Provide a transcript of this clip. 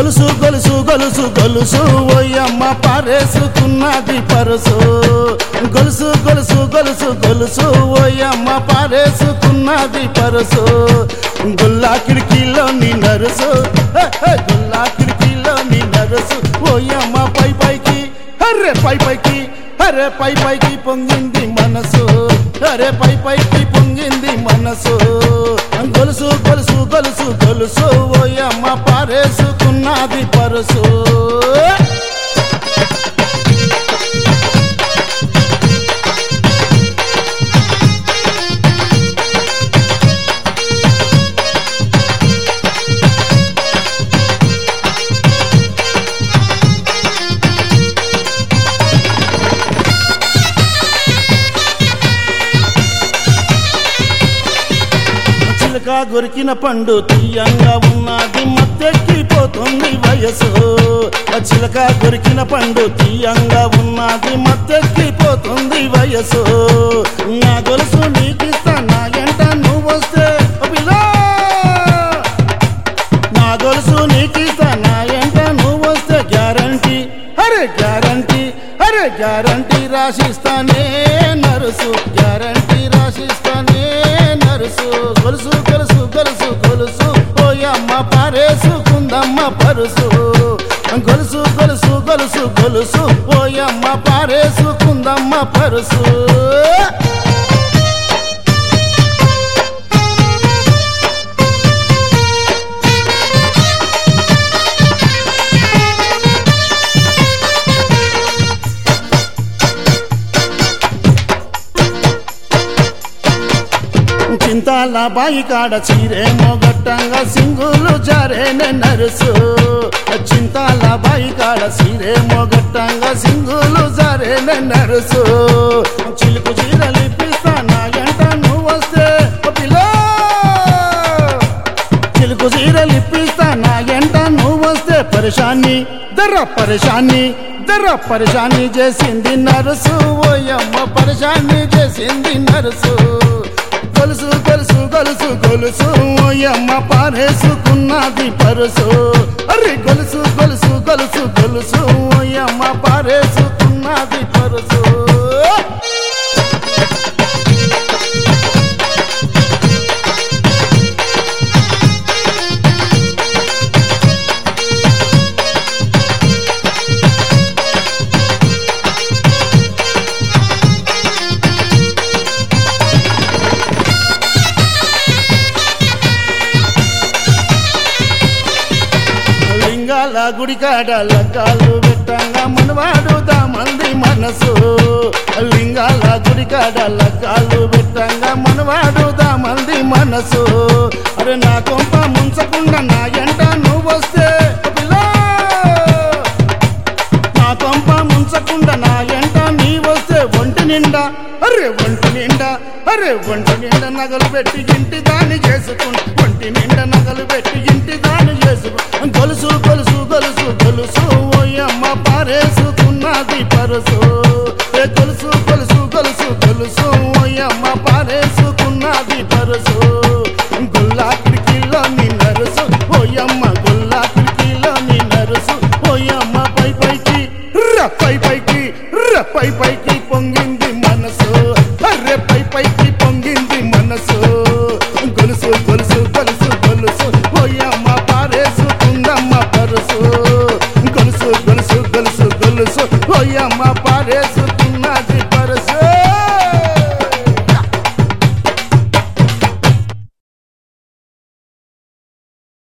గొలుసు గొలుసు గొలుసు గొలుసు ఓయమ్మ పారేసుకున్నది పరుసు గొలుసు గొలుసు గొలుసు గొలుసు ఓయమ్మ పారేసుకున్నది పరుసు గుల్లా కిటికీలోని నరుసు హే, హే, గుల్లా కిటికీలోని నరుసు ఓయమ్మ పై పైకి అరే పై పైకి అరే పై పైకి పొంగింది మనసు అరే పై పైకి పొంగింది మనసు గొలుసు గొలుసు గొలుసు గొలుసు ఓయమ్మ పారేసుకున్నది పరుసు చిలక గొరికిన పండు తీయంగా ఉన్నది మత్తెక్కిపోతుంది వయసు ఆ చిలక గొరికిన పండు తీయంగా ఉన్నది మత్తెక్కిపోతుంది వయసు నా గొలుసు నీకిస్తా నా ఎంట నువ్వు వస్తే ఓ పిల్ల నా గొలుసు నీకిస్తా నా ఎంట నువ్వు వస్తే గ్యారంటీ అరే గ్యారంటీ అరే గ్యారంటీ రాసిస్తానే నరుసు గ్యారంటీ రాసిస్తానే నరుసు గొలుసు గొలుసు గొలుసు గొలుసు ఓయమ్మ పారేసుకుందమ్మ పరుసు గొలుసు గొలుసు గొలుసు గొలుసు ఓయమ్మ పారేసుకుందమ్మ పరుసు చింతాల బాయి కాడ చీరేమో గట్టంగా సింగులు జారేనే నరుసు చింతాల బాయి కాడ చీరేమో గట్టంగా సింగులు జారేనే నరుసు చిలుకు చీరలు ఇప్పిస్తా నా ఎంట నువ్వు వస్తే ఓ పిల్లో చిలుకు చీరలు ఇప్పిస్తా నా ఎంట నువ్వు వస్తే పరిశాన్ని దర్ర పరిశాన్ని దర్ర పరిశాన్ని చేసింది నరుసు ఓయమ్మ పరిశాన్ని చేసింది నరుసు గొలుసు గొలుసు గొలుసు గొలుసు ఓయమ్మ పారేసుకున్నది పరుసు అరే గొలుసు గొలుసు గొలుసు గొలుసు ఓయమ్మ పారేసుకున్నది పరుసు లింగాల గుడికాడ లగ్గాలు పెట్టంగా మనవాడు దామంది మనసు లింగాల గుడికాడ లగ్గాలు పెట్టంగా మనవాడు దామంది మనసు అరే నా కొంప ముంచకుండా నా ఎంట నువ్వు వస్తే ఓ పిల్లో! నా కొంప ముంచకుండా నా ఎంట నీ వస్తే ఒంటి నిండా అరే ఒంటి నిండా అరే ఒంటి నిండా నగలు పెట్టి ఇంటి దాన్ని చేసుకుంటా ఒంటి నిండా నగలు పెట్టి ఇంటి దాన్ని చేసుకుంటా గొలుసు గొలుసు గొలుసు గొలుసు ఓయమ్మ పారేసుకున్నది పరుసు ఏ గొలుసు గొలుసు గొలుసు గొలుసు ఓయమ్మ పారేసుకున్నది పరుసు గుల్లా కిటికీలో నీ నరుసు ఓయమ్మ గుల్లా కిటికీలో నీ నరుసు ఓయమ్మ పై పైకి ర పై పైకి ర పై పైకి